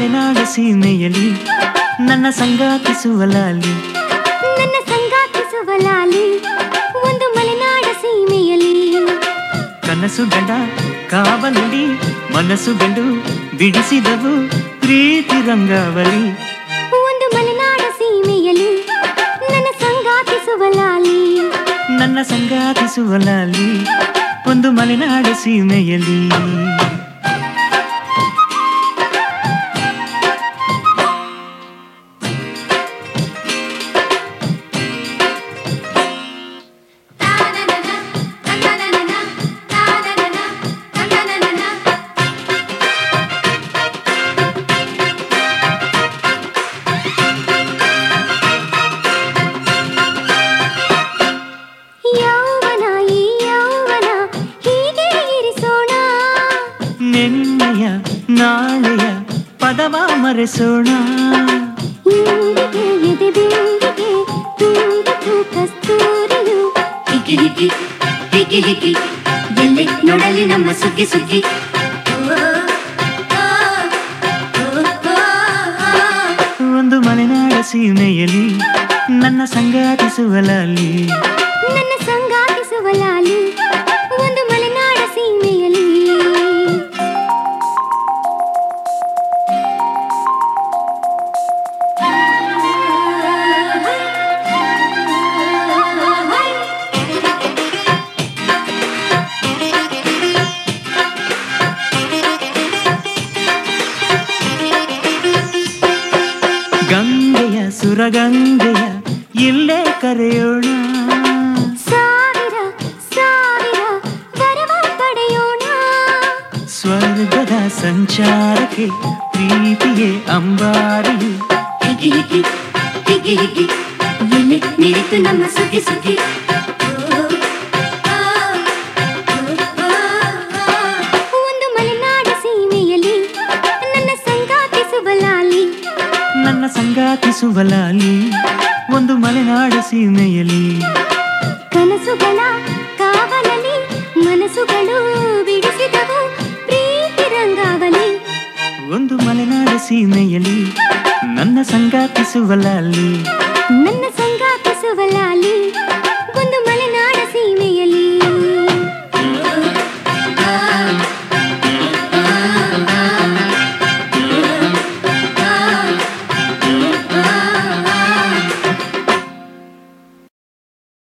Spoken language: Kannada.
ಮಲೆನಾಡ ಸೀಮೆಯಲ್ಲಿ ನನ್ನ ಸಂಗಾತಿಸುವ ಲಾಲಿ ನನ್ನ ಸಂಗಾತಿಸುವ ಲಾಲಿ ಒಂದು ಮಲೆನಾಡ ಸೀಮೆಯಲ್ಲಿ ಕನಸು ಗಂಡ ಕಾವಲಲ್ಲಿ ಮನಸ್ಸು ಗಂಡು ಬಿಡಿಸಿದವು ಪ್ರೀತಿ ರಂಗಾವಲಿ ಒಂದು ಮಲೆನಾಡ ಸೀಮೆಯಲ್ಲಿ ನನ್ನ ಸಂಗಾತಿಸುವ ಲಾಲಿ ನನ್ನ ಸಂಗಾತಿಸುವ ಲಾಲಿ ಒಂದು ಮಲೆನಾಡ ಸೀಮೆಯಲ್ಲಿ ಯೌವನ ಈ ಯೌವನ ಹೀಗೆ ಇರಿಸೋಣ ನಿನ್ನೆಯ ನಾಳೆಯ ಪದವ ಮರೆಸೋಣ ಇಂದಿಗೆ ಎದೆ ಬಿಂದಿಗೆ ತುಂಬಿತು ಕಸ್ತೂರಿಯು ಹಿಕ್ಕಿ ಹಿಕ್ಕಿ ಹಿಕ್ಕಿ ಹಿಕ್ಕಿ ಎಲ್ಲಿ ನೋಡಲಿ ನಮ್ಮ ಸುಗ್ಗಿ ಸುಗ್ಗಿ ಒಂದು ಮಲೆನಾಡ ಸೀಮೆಯಲ್ಲಿ ನನ್ನ ಸಂಗಾತಿಸುವ ಲಾಲಿ ನನ್ನ ಸಂಗಾತಿಸುವ ಲಾಲಿ ಒಂದು ಮಲೆನಾಡ ಸೀಮೆಯಲ್ಲಿ ಗಂಗೆಯ ಸುರಗಂಗೆಯ ಇಲ್ಲೇ ಕರೆಯೋಣ ಸಾವಿರ ಸಾವಿರ ವರವ ಪಡೆಯೋಣ ಸ್ವರ್ಗದ ಸಂಚಾರಕ್ಕೆ ಪ್ರೀತಿಯೇ ಅಂಬಾರಿಯು ಹಿಕ್ಕಿ ಹಿಕ್ಕಿ ಹಿಕ್ಕಿ ಹಿಕ್ಕಿ ಎಲ್ಲಿ ನಿರಿತು ನಮ್ಮ ಸುಗ್ಗಿ ಸುಗ್ಗಿ ಒಂದು ಮಲೆನಾಡ ಸೀಮೆಯಲ್ಲಿ ನನ್ನ ಸಂಗಾತಿಸುವ ಲಾಲಿ ನನ್ನ ಸಂಗಾತಿಸುವ ಲಾಲಿ ಒಂದು ಮಲೆನಾಡ ಸೀಮೆಯಲ್ಲಿ ಕನಸುಗಳ ಕಾವಲಲ್ಲಿ ಮನಸ್ಸುಗಳು ಬಿಡಿಸಿದವು ಪ್ರೀತಿ ರಂಗಾವಲಿ ಒಂದು ಮಲೆನಾಡ ಸೀಮೆಯಲ್ಲಿ ನನ್ನ ಸಂಗಾತಿಸುವ ಲಾಲಿ ನನ್ನ ಸಂಗ